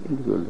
என்று சொல்லு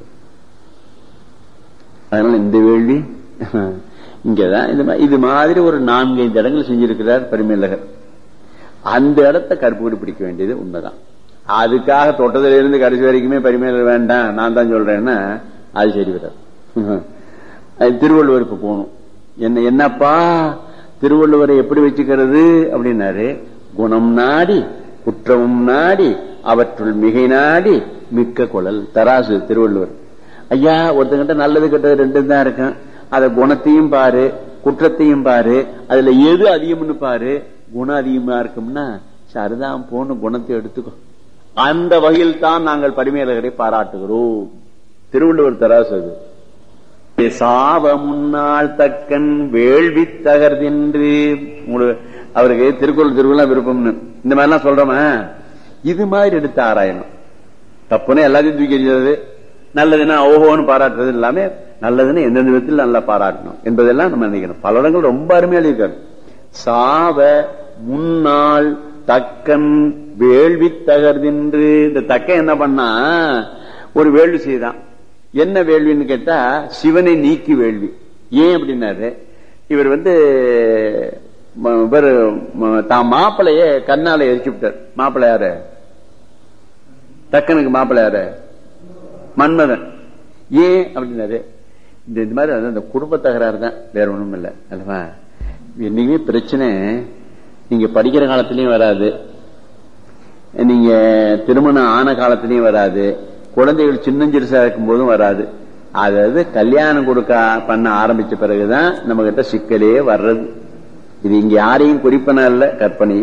அதனால இந்த வேள்வி இங்கதான் இந்த மா- இது மாதிரி ஒரு நான்கு ஐந்து இடங்கள் செஞ்சிருக்கிறார் பரிமேலகர் அந்த இடத்த கருப்பு பிடிக்க வேண்டியது உண்மைதான் அதுக்காக தொட்டதுல இருந்து கடைசி வரைக்குமே பரிமேலர் வேண்டாம் நான் தான் சொல்றேன்னா அது சரி வராது அது திருவள்ளுவருக்கு போகணும் என்ன என்னப்பா திருவள்ளுவரை எப்படி வச்சுக்கிறது அப்படின்னாரு குணம் நாடி குற்றமும் நாடி அவற்றுள் மிகை நாடி மிக்க குழல் தராசு திருவள்ளுவர் ஐயா ஒருத்தங்கிட்ட நல்லது கெட்டது ரெண்டும் தான் இருக்கும் அத குணத்தையும் பாரு குற்றத்தையும் பாரு அதுல எது அதிகம்னு பாரு குணம் அதிகமா இருக்கும்னா சரிதான் போன குணத்தை எடுத்துக்கோ அந்த வகையில் தான் நாங்கள் பரிமையாளர்களை பாராட்டுகிறோம் திருவள்ளுவர் தராசு அது சாவ முன்னாள் தக்கன் வேள்வி தகர்தென்று உங்களுக்கு அவருக்கு திருக்குறள் திருக்குறள் விருப்பம்னு இந்த மாதிரிலாம் சொல்றோமா இது மாதிரி எடுத்து ஆராயணும் தப்புன்னு எல்லாத்தையும் தூக்கி எறிஞ்சது நல்லதுன்னா ஓஹோன்னு பாராட்டுறது எல்லாமே நல்லதுன்னு எந்தெந்த விதத்தில் நல்லா பாராட்டணும் என்பதெல்லாம் நம்ம நினைக்கணும் பல இடங்கள் ரொம்ப அருமையா இருக்காரு சாவ முன்னாள் தக்கன் வேள்வி தகர்தென்று இந்த தக்கன் என்ன பண்ணா ஒரு வேள்வி செய்தான் என்ன வேள்வின்னு கேட்டா சிவனை நீக்கி வேள்வி ஏன் அப்படின்னாரு இவர் வந்து ம- இவர் ம- தான் மாப்பிளைய கண்ணால எரிச்சு விட்டார் மாப்பிள்ளை யாரு தக்கனுக்கு மாப்பிள்ளை யாரு மன்மதன் ஏன் அப்படின்னாரு இந்த இந்த மாதிரி வந்து அந்த குடும்ப தகராறு தான் வேற ஒண்ணும் இல்லை அல்லவா என்னைக்குமே பிரச்சனை நீங்க படிக்கிற காலத்திலயும் வராது நீங்க திருமணம் ஆன காலத்திலயும் வராது குழந்தைகள் சின்னஞ்சிறுசா இருக்கும் போதும் வராது அதாவது கல்யாணம் கொடுக்க பண்ண ஆரம்பிச்ச பிறகுதான் நம்ம கிட்ட சிக்கலே வர்றது இது இங்க யாரையும் குறிப்பன இல்ல கற்பனை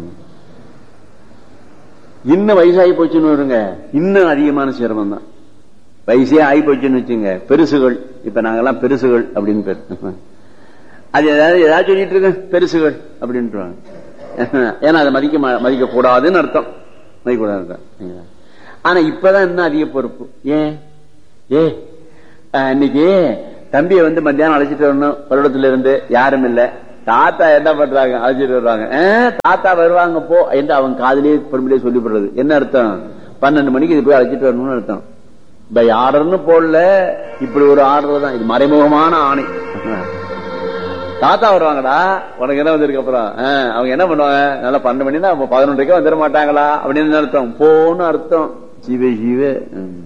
இன்னும் வயசாகி போச்சுன்னு வருங்க இன்னும் அதிகமான சிரமம் தான் வயசே ஆகி போச்சுன்னு வச்சுங்க பெருசுகள் இப்ப நாங்கெல்லாம் பெருசுகள் அப்படின்னு பேர் அது ஏதாவது ஏதாவது சொல்லிட்டு இருக்கு பெருசுகள் அப்படின்ட்டுருவாங்க ஏன்னா அதை மதிக்க மா- மதிக்க கூடாதுன்னு அர்த்தம் மதிக்க கூடாது அர்த்தம் சரிங்களா? ஆனா இப்பதான் இன்னும் அதிக பொறுப்பு ஏன் ஏ அஹ், இன்னைக்கு தம்பியை வந்து மத்தியானம் அழைச்சிட்டு வரணும் பருவத்துல இருந்து யாரும் இல்ல தாத்தா என்ன பண்றாங்க அழைச்சிட்டு வருவாங்க "அஹ், தாத்தா வருவாங்க போ என்று அவங்க காதலியே பெருமையிலே சொல்லிவிடுறது என்ன அர்த்தம் பன்னெண்டு மணிக்கு இது போய் அழைச்சிட்டு வரணும்னு அர்த்தம் பை ஆர்டர்னு போடல இப்படி ஒரு ஆர்டர் தான் இது மறைமுகமான ஆணை தாத்தா வருவாங்கடா உனக்கு என்ன வந்திருக்கு அப்புறம் ஆ, அவங்க என்ன பண்ணுவாங்க நல்லா பன்னெண்டு மணினா அப்ப பதினொன்றைக்கு வந்துட மாட்டாங்களா அப்படின்னு என்ன அர்த்தம் போன்னு அர்த்தம் ஜீவ ஜீவ ம்.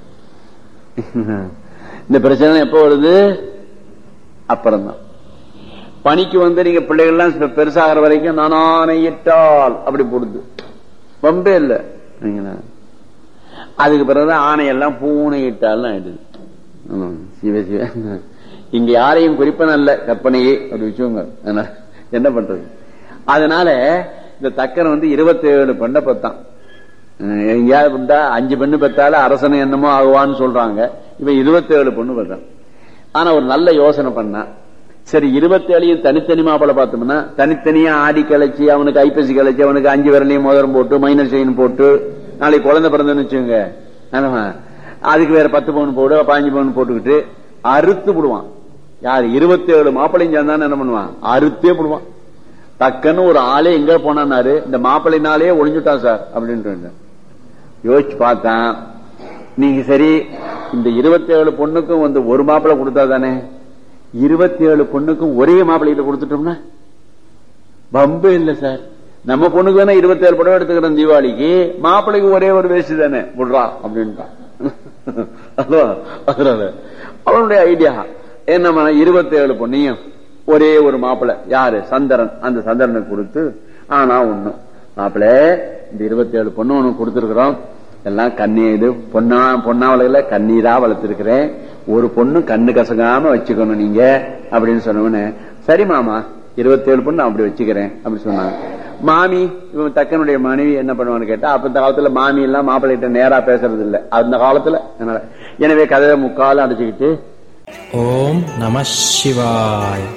இந்த பிரச்சனை எப்ப வருது அப்புறம்தான் பணிக்கு வந்து நீங்க பிள்ளைகள்லாம் பெ- பெருசாகிற வரைக்கும் நானானையிட்டால் அப்படி போடுது பம்பே இல்ல சரிங்களா? அதுக்கு பிறகுதான் ஆணையெல்லாம் பூனையிட்டால் ஆயிடுது ஆமாம். சிவ சிவ இங்க யாரையும் குறிப்பன அல்ல கற்பனையே அப்படி வச்சுக்கோங்க அதனால என்ன பண்றது அதனால இந்த தக்கன் வந்து இருபத்தி ஏழு பெண்ணை பெத்தான் அஹ் எங்கேயாவது பெற்றா அஞ்சு பெண்ணு பெத்தாலும் அரசனை என்னமோ ஆகுவான்னு சொல்றாங்க இவன் இருபத்தி ஏழு பொண்ணு பெற்றான் ஆனா ஒரு நல்ல யோசனை பண்ணா சரி இருபத்தி ஏழையும் தனித்தனி மாப்பிளை பார்த்தோம்னா தனித்தனியா ஆடி கழிச்சு அவனுக்கு ஐப்பசி கழிச்சு அவனுக்கு அஞ்சு விரலையும் மோதிரம் போட்டு மைனர் செயின் போட்டு நாளைக்கு குழந்தை பிறந்தன்னு வச்சுங்க ஆமா. அதுக்கு வேற பத்து பவுன் போடு பாஞ்சு பவுன் போட்டுக்கிட்டு அறுத்து விடுவான் யாரு இருபத்தி ஏழு மாப்பிள்ளையும் சேர்ந்தான்னு என்ன பண்ணுவான் அறுத்தே விடுவான் டக்குன்னு ஒரு ஆளே எங்க போனாரு இந்த மாப்பிள்ளைனாலே ஒளிஞ்சுட்டான் சார் அப்படின்ட்டு யோசிச்சு பார்த்தான் நீங்க சரி இந்த இருபத்தி ஏழு பொண்ணுக்கும் வந்து ஒரு மாப்பிள்ளை கொடுத்தா தானே இருபத்தி ஏழு பொண்ணுக்கும் ஒரே மாப்பிள்ளைகிட்ட கொடுத்துட்டோம்னா பம்பு இல்ல சார் நம்ம பொண்ணுக்கு வேணா இருபத்தி ஏழு படம் எடுத்துக்கிறோம் தீபாவளிக்கு மாப்பிள்ளைக்கு ஒரே ஒரு வேஷ்டி தானே விடுறா அப்படின்ட்டான் அதுவா? அதனால அவனுடைய ஐடியா என்ன இருபத்தி ஏழு பொண்ணையும் ஒரே ஒரு மாப்பிள்ளை யாரு சந்திரன் அந்த சந்திரனுக்கு கொடுத்து ஆனா ஒண்ணு மாப்பிள்ளை இந்த இருபத்தி ஏழு பொண்ணு உனக்கு கொடுத்துருக்கிறோம் எல்லாம் கண்ணி இது பொண்ணா பொண்ணாவளையில கண்ணீரா வளர்த்திருக்கிறேன் ஒரு பொண்ணு கண்ணு கசங்காம வச்சுக்கணும் நீங்க அப்படின்னு சொன்னவனு சரி மாமா இருபத்தி ஏழு பொண்ணு நான் அப்படி வச்சுக்கிறேன் அப்படி சொன்னாங்க மாமி இவன் தக்கனுடைய மனைவி என்ன பண்ணுவான்னு கேட்டா அப்ப இந்த காலத்துல மாமி எல்லாம் மாப்பிள்ளைகிட்ட நேரா பேசுறது இல்ல அந்த காலத்துல அதனால எனவே கதையை முக்காலும் அடைச்சுக்கிட்டு ஓம் நம சிவாய்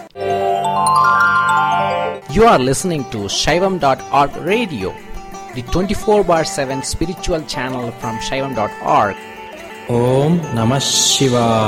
You are listening to Shaivam.org radio, the 24 bar 7 spiritual channel from Shaivam.org. Om Namah Shivaya.